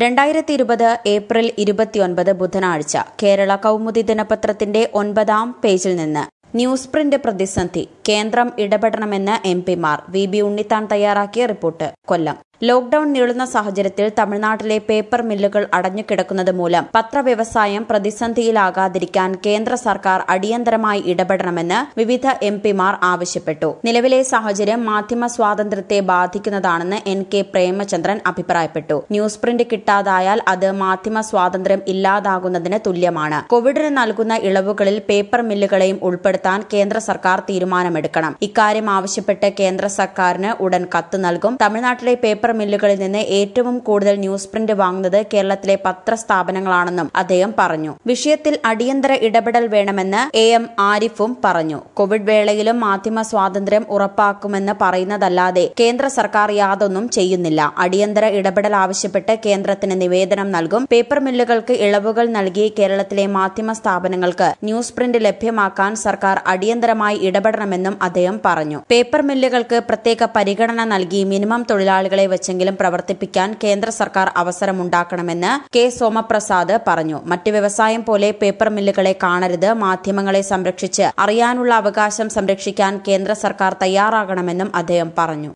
രണ്ടായിരത്തി ഇരുപത് ഏപ്രിൽ ഇരുപത്തിയൊൻപത് ബുധനാഴ്ച കേരള കൗമുദി ദിനപത്രത്തിന്റെ ഒൻപതാം പേജിൽ നിന്ന് ന്യൂസ് പ്രിന്റ് പ്രതിസന്ധി കേന്ദ്രം ഇടപെടണമെന്ന് എം പിമാർ വി ബി ഉണ്ണിത്താൻ തയ്യാറാക്കിയ റിപ്പോർട്ട് കൊല്ലം ലോക്ഡൌൺ നീളുന്ന സാഹചര്യത്തിൽ തമിഴ്നാട്ടിലെ പേപ്പർ മില്ലുകൾ അടഞ്ഞുകിടക്കുന്നത് മൂലം പത്രവ്യവസായം പ്രതിസന്ധിയിലാകാതിരിക്കാൻ കേന്ദ്ര സർക്കാർ അടിയന്തരമായി ഇടപെടണമെന്ന് വിവിധ എം പിമാർ ആവശ്യപ്പെട്ടു നിലവിലെ സാഹചര്യം മാധ്യമ സ്വാതന്ത്ര്യത്തെ ബാധിക്കുന്നതാണെന്ന് എൻ കെ പ്രേമചന്ദ്രൻ അഭിപ്രായപ്പെട്ടു ന്യൂസ് പ്രിന്റ് കിട്ടാതായാൽ അത് മാധ്യമ സ്വാതന്ത്ര്യം ഇല്ലാതാകുന്നതിന് തുല്യമാണ് കോവിഡിന് നൽകുന്ന ഇളവുകളിൽ പേപ്പർ മില്ലുകളെയും ഉൾപ്പെടുത്താൻ കേന്ദ്ര സർക്കാർ തീരുമാനമെടുക്കണം ഇക്കാര്യം ആവശ്യപ്പെട്ട് കേന്ദ്ര സർക്കാരിന് ഉടൻ കത്ത് നൽകും തമിഴ്നാട്ടിലെ പേപ്പർ മില്ലുകളിൽ നിന്ന് ഏറ്റവും കൂടുതൽ ന്യൂസ് പ്രിന്റ് വാങ്ങുന്നത് കേരളത്തിലെ പത്രസ്ഥാപനങ്ങളാണെന്നും അദ്ദേഹം പറഞ്ഞു വിഷയത്തിൽ അടിയന്തര ഇടപെടൽ വേണമെന്ന് എ എം ആരിഫും പറഞ്ഞു കോവിഡ് വേളയിലും മാധ്യമ സ്വാതന്ത്ര്യം ഉറപ്പാക്കുമെന്ന് പറയുന്നതല്ലാതെ കേന്ദ്ര സർക്കാർ യാതൊന്നും ചെയ്യുന്നില്ല അടിയന്തര ഇടപെടൽ ആവശ്യപ്പെട്ട് കേന്ദ്രത്തിന് നിവേദനം നൽകും പേപ്പർ മില്ലുകൾക്ക് ഇളവുകൾ നൽകി കേരളത്തിലെ മാധ്യമ സ്ഥാപനങ്ങൾക്ക് ന്യൂസ് പ്രിന്റ് ലഭ്യമാക്കാൻ സർക്കാർ അടിയന്തരമായി ഇടപെടണമെന്നും അദ്ദേഹം പറഞ്ഞു പേപ്പർ മില്ലുകൾക്ക് പ്രത്യേക പരിഗണന നൽകി മിനിമം തൊഴിലാളികളെ വെച്ചെങ്കിലും പ്രവർത്തിപ്പിക്കാൻ കേന്ദ്ര സർക്കാർ അവസരമുണ്ടാക്കണമെന്ന് കെ സോമപ്രസാദ് പറഞ്ഞു മറ്റ് വ്യവസായം പോലെ പേപ്പർ മില്ലുകളെ കാണരുത് മാധ്യമങ്ങളെ സംരക്ഷിച്ച് അറിയാനുള്ള അവകാശം സംരക്ഷിക്കാൻ കേന്ദ്ര സർക്കാർ തയ്യാറാകണമെന്നും അദ്ദേഹം പറഞ്ഞു